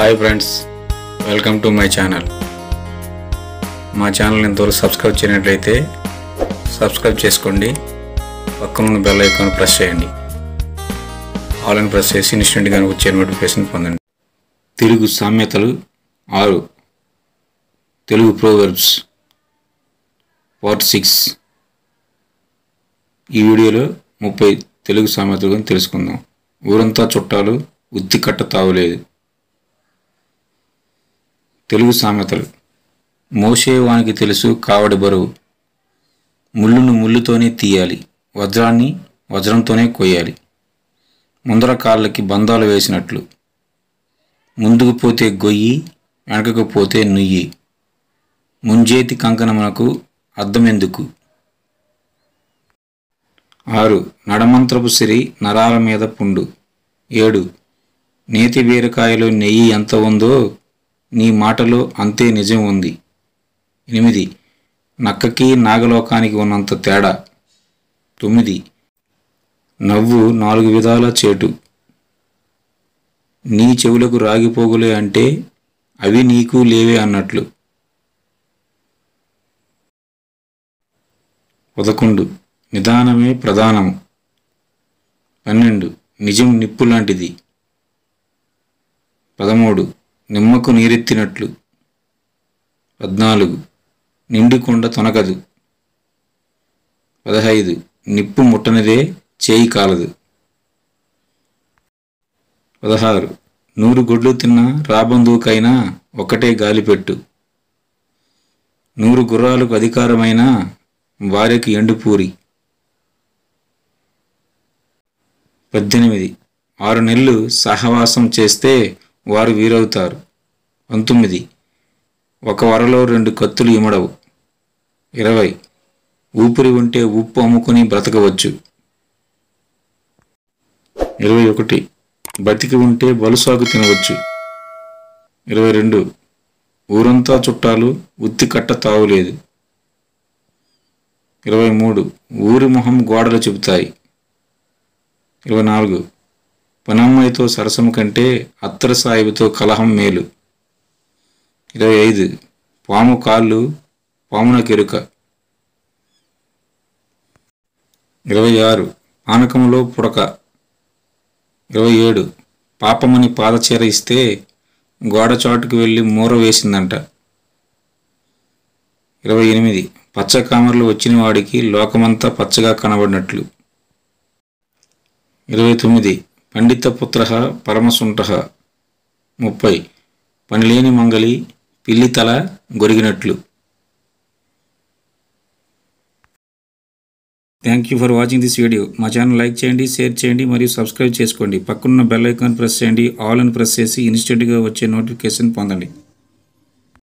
hi friends welcome to my channel మా channel ఇంతవరకు subscribe చేయనట్లయితే సబ్స్క్రైబ్ చేసుకోండి పక్కన ఉన్న బెల్ ఐకాన్ ప్రెస్ చేయండి ఆల్ అని ప్రెస్ చేసి ఇన్స్టెంట్గా వచ్చే నోటిఫికేషన్ పొందండి తెలుగు సామెతలు ఆరు తెలుగు ప్రోవర్బ్స్ పార్ట్ సిక్స్ ఈ వీడియోలో ముప్పై తెలుగు సామెతల గురించి తెలుసుకుందాం ఊరంతా చుట్టాలు ఉత్తి కట్ట తావులేదు తెలుగు సామెతలు మోసేవానికి తెలుసు కావడి బరువు ముళ్ళును ముళ్ళుతోనే తీయాలి వజ్రాన్ని వజ్రంతోనే కొయ్యాలి ముందర కాళ్ళకి బంధాలు వేసినట్లు ముందుకు పోతే గొయ్యి వెనకకు పోతే నుయ్యి ముంజేతి కంకణమునకు అద్దమెందుకు ఆరు నడమంత్రపు సిరి నరాల మీద పుండు ఏడు నేతి బీరకాయలో నెయ్యి ఎంత ఉందో నీ మాటలో అంతే నిజం ఉంది ఎనిమిది నక్కకి నాగలోకానికి ఉన్నంత తేడా తొమ్మిది నవ్వు నాలుగు విధాల చేటు నీ చెవులకు రాగిపోగులే అంటే అవి నీకు లేవే అన్నట్లు పదకొండు నిదానమే ప్రధానము పన్నెండు నిజం నిప్పు లాంటిది పదమూడు నిమ్మకు నీరెత్తినట్లు పద్నాలుగు నిండు కొండ తొనకదు పదహైదు నిప్పు ముట్టనిదే చేయి కాలదు పదహారు నూరు గొడ్లు తిన్న రాబందుకైనా ఒక్కటే గాలిపెట్టు నూరు గుర్రాలకు అధికారమైన భార్యకి ఎండుపూరి పద్దెనిమిది ఆరు నెలలు సహవాసం చేస్తే వారు వీరవుతారు పంతొమ్మిది ఒక వరలో రెండు కత్తులు ఇమడవు ఇరవై ఊపిరి ఉంటే ఉప్పు అమ్ముకుని బ్రతకవచ్చు ఇరవై ఒకటి బతికి ఉంటే బలుసాగు తినవచ్చు ఇరవై రెండు ఊరంతా చుట్టాలు ఉత్తి కట్ట తావులేదు ఇరవై మూడు ఊరి మొహం గోడలు చెబుతాయి ఇరవై నాలుగు పనమ్మాయితో సరసం కంటే అత్తర సాయిబుతో కలహం మేలు ఇరవై ఐదు పాము కాళ్ళు పామున కెరుక ఇరవై ఆరు పానకంలో పుడక ఇరవై ఏడు పాపమని పాదచీర ఇస్తే గోడచాటుకు వెళ్ళి మూర వేసిందంట ఇరవై ఎనిమిది పచ్చ కామర్లు వచ్చిన వాడికి లోకమంతా పచ్చగా కనబడినట్లు ఇరవై తొమ్మిది పండిత పుత్ర పరమసుంట ముప్పై పనిలేని మంగళి పిల్లి తల గొరిగినట్లు thank you for watching this video మా ఛానల్ లైక్ చేయండి షేర్ చేయండి మరియు సబ్స్క్రైబ్ చేసుకోండి పక్కనున్న బెల్ ఐకాన్ ప్రెస్ చేయండి ఆల్ అని ప్రెస్ చేసి ఇన్స్టెంట్గా వచ్చే నోటిఫికేషన్ పొందండి